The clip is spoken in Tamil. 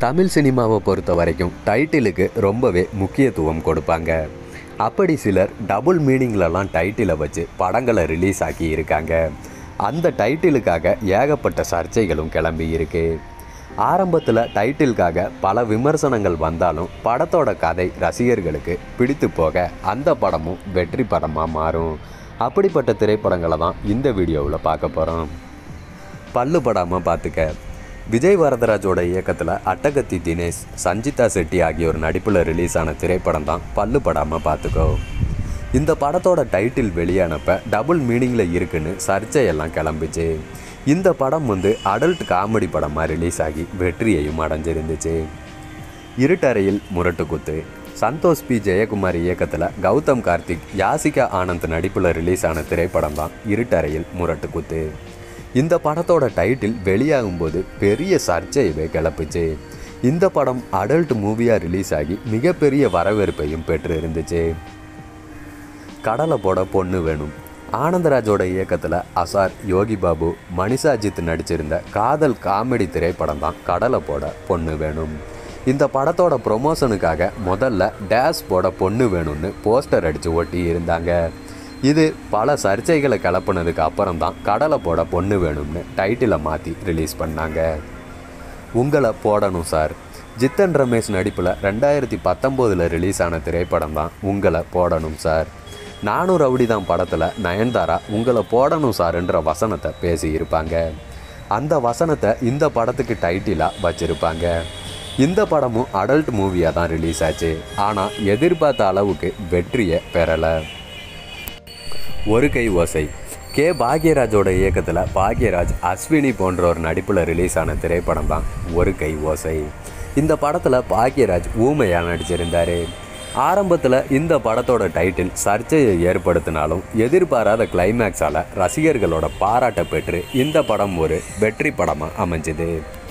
தமிழ் சினிமாவை பொறுத்த வரைக்கும் டைட்டிலுக்கு ரொம்பவே முக்கியத்துவம் கொடுப்பாங்க அப்படி சிலர் டபுள் மீனிங்லலாம் டைட்டிலை வச்சு படங்களை ரிலீஸ் ஆக்கி இருக்காங்க அந்த டைட்டிலுக்காக ஏகப்பட்ட சர்ச்சைகளும் கிளம்பி இருக்கு ஆரம்பத்தில் டைட்டிலுக்காக பல விமர்சனங்கள் வந்தாலும் படத்தோட கதை ரசிகர்களுக்கு பிடித்து போக அந்த படமும் வெற்றி படமாக மாறும் அப்படிப்பட்ட திரைப்படங்களை தான் இந்த வீடியோவில் பார்க்க போகிறோம் பல்லு படாமல் பார்த்துக்க விஜய் வரதராஜோட இயக்கத்தில் அட்டகத்தி தினேஷ் சஞ்சிதா செட்டி ஆகியோர் நடிப்பில் ரிலீஸ் ஆன திரைப்படம் தான் பல்லு படாமல் பார்த்துக்கோ இந்த படத்தோட டைட்டில் வெளியானப்ப டபுள் மீனிங்கில் இருக்குன்னு சர்ச்சையெல்லாம் கிளம்பிச்சு இந்த படம் வந்து அடல்ட் காமெடி படமாக ரிலீஸ் ஆகி வெற்றியையும் அடைஞ்சிருந்துச்சு இருட்டறையில் முரட்டுக்குத்து சந்தோஷ் பி ஜெயக்குமார் இயக்கத்தில் கௌதம் கார்த்திக் யாசிகா ஆனந்த் நடிப்பில் ரிலீஸ் ஆன திரைப்படம் தான் இருட்டறையில் முரட்டுக்குத்து இந்த படத்தோட டைட்டில் வெளியாகும்போது பெரிய சர்ச்சையவே கிளப்புச்சு இந்த படம் அடல்ட் மூவியாக ரிலீஸ் ஆகி மிகப்பெரிய வரவேற்பையும் பெற்று இருந்துச்சு கடலை போட பொண்ணு வேணும் ஆனந்தராஜோட இயக்கத்தில் அசார் யோகி பாபு மணிஷாஜித் நடிச்சிருந்த காதல் காமெடி திரைப்படம் தான் கடலை போட பொண்ணு வேணும் இந்த படத்தோட ப்ரொமோஷனுக்காக முதல்ல டேஸ் போட பொண்ணு வேணும்னு போஸ்டர் அடித்து ஒட்டி இருந்தாங்க இது பல சர்ச்சைகளை கிளப்புனதுக்கு அப்புறம் தான் கடலை போட பொண்ணு வேணும்னு டைட்டிலை மாற்றி ரிலீஸ் பண்ணாங்க உங்களை போடணும் சார் ஜித்தன் ரமேஷ் நடிப்பில் ரெண்டாயிரத்தி பத்தொம்போதில் ரிலீஸ் ஆன திரைப்படம் தான் உங்களை போடணும் சார் நானும் ரவுடி தான் படத்தில் நயன்தாரா உங்களை போடணும் சார்ன்ற வசனத்தை பேசியிருப்பாங்க அந்த வசனத்தை இந்த படத்துக்கு டைட்டிலாக வச்சுருப்பாங்க இந்த படமும் அடல்ட் மூவியாக தான் ரிலீஸ் ஆச்சு ஆனால் எதிர்பார்த்த அளவுக்கு வெற்றியை பெறலை ஒரு கை ஓசை கே பாக்யராஜோட இயக்கத்தில் பாக்யராஜ் அஸ்வினி போன்றோர் நடிப்பில் ரிலீஸ் ஆன திரைப்படம் தான் ஒரு கை ஓசை இந்த படத்தில் பாக்யராஜ் ஊமையாக நடிச்சிருந்தார் ஆரம்பத்தில் இந்த படத்தோட டைட்டில் சர்ச்சையை ஏற்படுத்தினாலும் எதிர்பாராத கிளைமேக்ஸால் ரசிகர்களோட பாராட்டை பெற்று இந்த படம் ஒரு வெற்றி படமாக அமைஞ்சுது